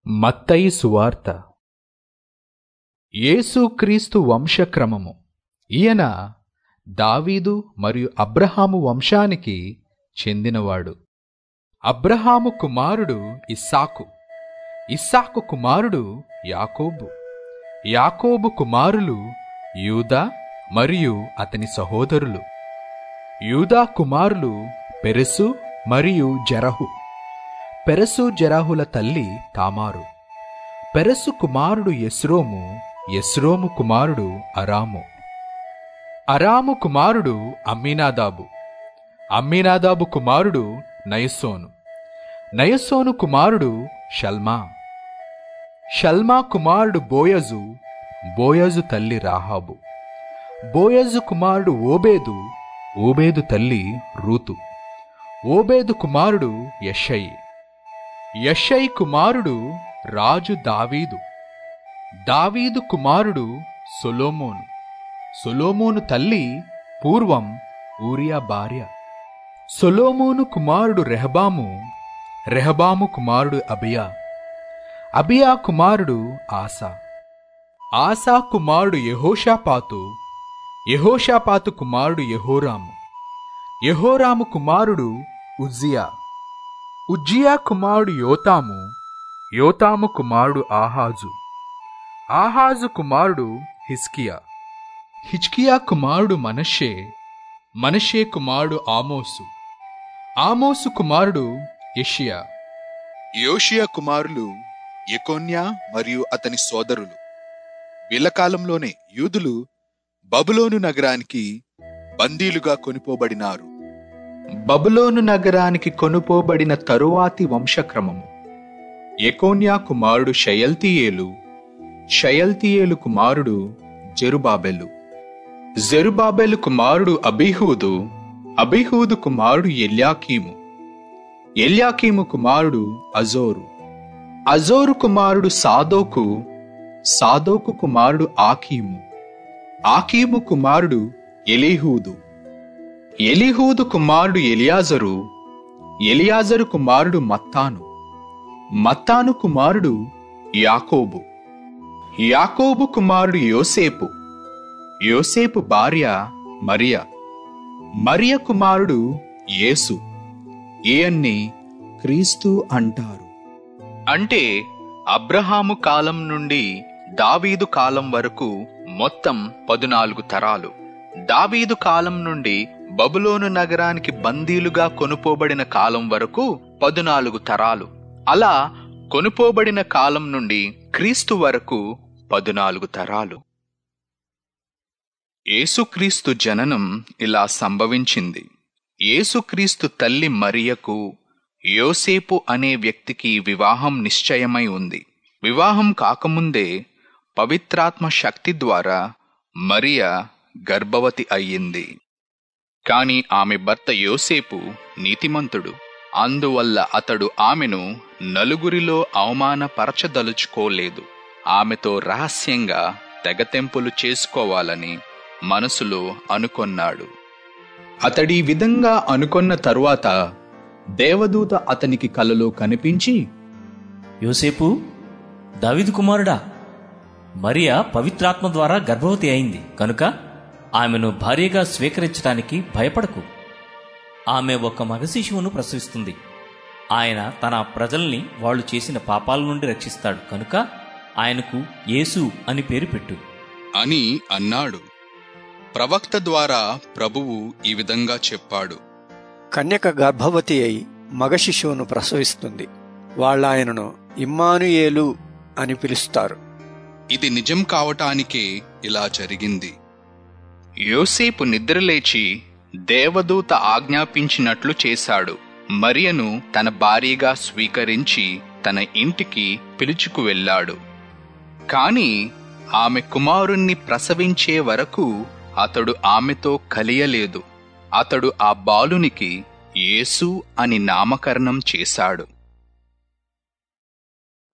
మత్తయి సువార్త యేసుక్రీస్తు వంశక్రమము ఈయన దావీదు మరియు అబ్రహాము వంశానికి చెందినవాడు అబ్రహాము కుమారుడు ఇస్సాకు ఇస్సాకు కుమారుడు యాకోబు యాకోబు కుమారులు యూదా మరియు అతని సహోదరులు యూదా కుమారులు పెరెసు మరియు జరహు పెరసు జరాహుల తల్లి తామారు పెరసు కుమారుడు యస్రోము యస్రోము కుమారుడు అరాము అరాము కుమారుడు అమ్మీనాదాబు అమ్మీనాదాబు కుమారుడు నయస్సోను నయస్సోను కుమారుడు షల్మా షల్మా కుమారుడు బోయజు బోయజు తల్లి రాహాబు బోయజు కుమారుడు ఓబేదు ఓబేదు తల్లి రూతు ఓబేదు కుమారుడు యషయి యషై కుమారుడు రాజు దావీదు దావీదు కుమారుడు సొలోమోను సొలోమోను తల్లి పూర్వం ఊరియా భార్య సొలోమోను కుమారుడు రెహబాము రెహబాము కుమారుడు అబియా అబియా కుమారుడు ఆసా ఆసా కుమారుడు యెహోషాపాతు యెహోషాపాతు కుమారుడు యెహోరాము యెహోరాము కుమారుడు ఉజ్జియా ఉజ్జియా కుమారుడు యోతాము యోతాము కుమారుడు ఆహాజు ఆహాజు కుమారుడు హిజ్కియా హిజ్కియా కుమారుడు మనషే మనషే కుమారుడు ఆమోసు ఆమోసు కుమారుడు యెషియా యోషియా కుమారులు ఎకోన్యా మరియు అతని సోదరులు వీళ్ళ కాలంలోనే యూదులు బబులోను నగరానికి బందీలుగా కొనిపోబడినారు బబులోను నగరానికి కొనుపోబడిన తరువాతి వంశక్రమము ఎకోన్యా కుమారుడు షయల్తీయేలు షయల్తీయేలు కుమారుడు జెరుబాబెలు జెరుబాబెలు కుమారుడు అబీహూదు అబీహూదు కుమారుడు ఎల్యాకీము ఎల్యాకీము కుమారుడు అజోరు అజోరు కుమారుడు సాదోకు సాదోకు కుమారుడు ఆకీము ఆకీము కుమారుడు ఎలీహూదు ఎలీహూదు కుమారుడు ఎలియాజరు ఎలియాజరు కుమారుడు మత్తాను మత్తాను కుమారుడు యాకోబు యాకోబు కుమారుడు యోసేపు యోసేపు భార్య మరియ మరియ కుమారుడు యేసు ఈయన్ని క్రీస్తు అంటారు అంటే అబ్రహాము కాలం నుండి దావీదు కాలం వరకు మొత్తం పదునాలుగు తరాలు దావీదు కాలం నుండి బబులోను నగరానికి బందీలుగా కొనుపోబడిన కాలం వరకు పదునాలుగు తరాలు అలా కొనుపోబడిన కాలం నుండి క్రీస్తు వరకు పదునాలుగు తరాలు యేసుక్రీస్తు జననం ఇలా సంభవించింది యేసుక్రీస్తు తల్లి మరియకు యోసేపు అనే వ్యక్తికి వివాహం నిశ్చయమై ఉంది వివాహం కాకముందే పవిత్రాత్మ శక్తి ద్వారా మరియ గర్భవతి అయ్యింది కాని ఆమె భర్త యోసేపు నీతిమంతుడు అందువల్ల అతడు ఆమెను నలుగురిలో అవమానపరచదలుచుకోలేదు ఆమెతో రహస్యంగా తెగతెంపులు చేసుకోవాలని మనసులో అనుకొన్నాడు అతడి విధంగా అనుకొన్న తరువాత దేవదూత అతనికి కలలో కనిపించి యోసేపు దావిదు కుమారుడా మరియా పవిత్రాత్మ ద్వారా గర్భవతి అయింది కనుక ఆమెను భార్యగా స్వీకరించడానికి భయపడకు ఆమె ఒక మగ శిశువును ప్రసవిస్తుంది ఆయన తన ప్రజల్ని వాళ్ళు చేసిన పాపాల నుండి రక్షిస్తాడు కనుక ఆయనకు యేసు అని పేరు పెట్టు అని అన్నాడు ప్రవక్త ద్వారా ప్రభువు ఈ విధంగా చెప్పాడు కన్యక గర్భవతి అయి మగ శిశువును ప్రసవిస్తుంది వాళ్ళాయనను ఇమ్మానుయేలు అని పిలుస్తారు ఇది నిజం కావటానికే ఇలా జరిగింది యోసేపు నిద్రలేచి దేవదూత ఆజ్ఞాపించినట్లు చేశాడు మరియను తన భార్యగా స్వీకరించి తన ఇంటికి పిలుచుకు వెళ్ళాడు కాని ఆమె కుమారుణ్ణి ప్రసవించే వరకు అతడు ఆమెతో కలియలేదు అతడు ఆ బాలునికి యేసు అని నామకరణం చేశాడు